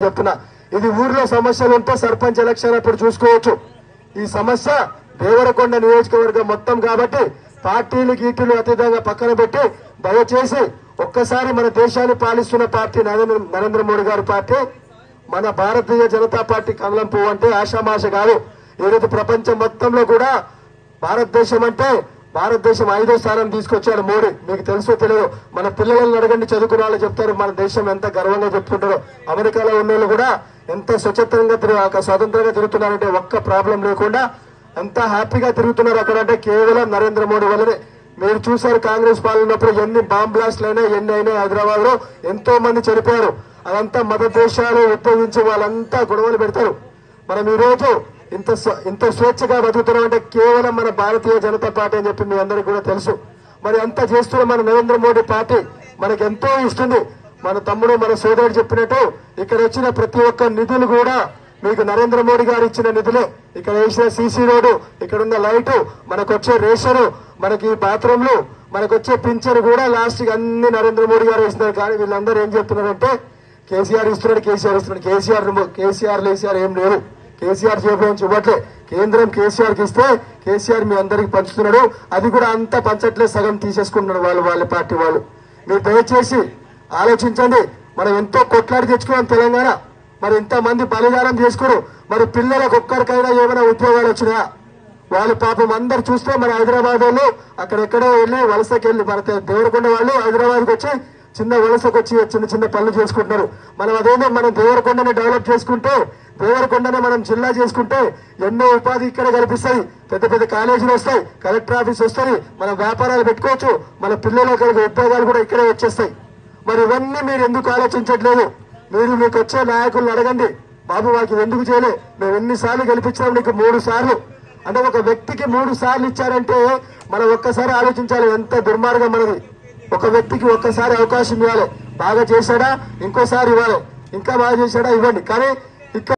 చెప్తున్నా ఇది ఊర్లో సమస్యలు ఉంటే సర్పంచ్ ఎలక్షన్ అప్పుడు చూసుకోవచ్చు ఈ సమస్య దేవరకొండ నియోజకవర్గం మొత్తం కాబట్టి పార్టీలు గీటీలు అతీతంగా పక్కన పెట్టి దయచేసి ఒక్కసారి మన దేశాన్ని పాలిస్తున్న పార్టీ నరేంద్ర నరేంద్ర మోడీ గారి పార్టీ మన భారతీయ జనతా పార్టీ కమలం పువ్వు అంటే ఆషామాష కాదు ఈరోజు ప్రపంచం మొత్తంలో కూడా భారతదేశం అంటే భారతదేశం ఐదో స్థానం తీసుకొచ్చాడు మోడీ మీకు తెలుసో తెలియదు మన పిల్లలను అడగండి చదువుకున్న వాళ్ళు చెప్తారు మన దేశం ఎంత గర్వంగా చెప్పుకుంటారో అమెరికాలో ఉన్న వాళ్ళు కూడా ఎంత స్వచ్ఛందంగా తిరుగు- ఒక స్వతంత్రంగా తిరుగుతున్నారంటే ఒక్క ప్రాబ్లం లేకుండా ఎంత హ్యాపీగా తిరుగుతున్నారు అక్కడ అంటే కేవలం నరేంద్ర మోడీ వల్లనే మీరు చూశారు కాంగ్రెస్ పాలన ఉన్నప్పుడు ఎన్ని బాంబ్ బ్లాస్ట్లు అయినా ఎన్ని అయినా హైదరాబాద్ లో ఎంతో మంది చనిపోయారు అదంతా మత దేశాలు ఉద్యోగించి వాళ్ళంతా గొడవలు పెడతారు మనం ఈ రోజు ఇంత స్వ- ఇంత స్వేచ్ఛగా బతుకుతున్నాం అంటే కేవలం మన భారతీయ జనతా పార్టీ అని చెప్పి మీ అందరికీ కూడా తెలుసు మరి అంత చేస్తున్న మన నరేంద్ర మోడీ పార్టీ మనకు ఎంతో ఇస్తుంది మన తమ్ముడు మన సోదరుడు చెప్పినట్టు ఇక్కడ వచ్చిన ప్రతి ఒక్క నిధులు కూడా మీకు నరేంద్ర మోడీ గారు ఇచ్చిన నిధులే ఇక్కడ వేసిన సీసీ రోడ్డు ఇక్కడ ఉన్న లైటు మనకు వచ్చే రేషను మనకి బాత్రూమ్లు మనకు వచ్చే పింఛన్ కూడా లాస్ట్ కి అన్ని నరేంద్ర మోడీ గారు ఇస్తున్నారు కానీ వీళ్ళందరూ ఏం చెప్తున్నారంటే కేసీఆర్ ఇస్తున్నాడు కేసీఆర్ ఇస్తున్నాడు కేసీఆర్ కేసీఆర్ లేసీఆర్ ఏం లేవు కేసీఆర్ జేబులో నుంచి ఇవ్వట్లే కేంద్రం కేసీఆర్ కి ఇస్తే కేసీఆర్ మీ అందరికి పంచుతున్నాడు అది కూడా అంతా పంచట్లే సగం తీసేసుకుంటున్నారు వాళ్ళు వాళ్ళ పార్టీ వాళ్ళు మీరు దయచేసి ఆలోచించండి మనం ఎంతో కొట్లాడి తెచ్చుకున్నాం తెలంగాణ మరి ఇంతమంది బలిదానం చేసుకోరు మరి పిల్లలకు ఒక్కరికైనా ఏమైనా ఉద్యోగాలు వచ్చినాయా వాళ్ళు పాపం అందరు చూస్తే మన హైదరాబాద్ వాళ్ళు అక్కడెక్కడో వెళ్ళి వలసకి వెళ్ళి మన దేవరకొండ వాళ్ళు హైదరాబాద్కి వచ్చి చిన్న వలసకు వచ్చి చిన్న చిన్న పనులు చేసుకుంటున్నారు మనం అదేదో మనం దేవరకొండని డెవలప్ చేసుకుంటే దేవరకొండనే మనం జిల్లా చేసుకుంటే ఎన్నో ఉపాధి ఇక్కడ కల్పిస్తాయి పెద్ద పెద్ద కాలేజీలు వస్తాయి కలెక్టర్ ఆఫీస్ వస్తుంది మనం వ్యాపారాలు పెట్టుకోవచ్చు మన పిల్లలకు ఉద్యోగాలు కూడా ఇక్కడే వచ్చేస్తాయి మరి ఇవన్నీ మీరు ఎందుకు ఆలోచించట్లేదు మీరు మీకు వచ్చే నాయకులను అడగండి బాబు వాకి ఎందుకు చేయలే మేము ఎన్నిసార్లు గెలిపించాము నీకు మూడు సార్లు అంటే ఒక వ్యక్తికి మూడు సార్లు ఇచ్చారంటే మనం ఒక్కసారి ఆలోచించాలి ఎంత దుర్మార్గం మనది ఒక వ్యక్తికి ఒక్కసారి అవకాశం ఇవ్వాలి బాగా చేశాడా ఇంకోసారి ఇవ్వాలి ఇంకా బాగా చేశాడా ఇవ్వండి కానీ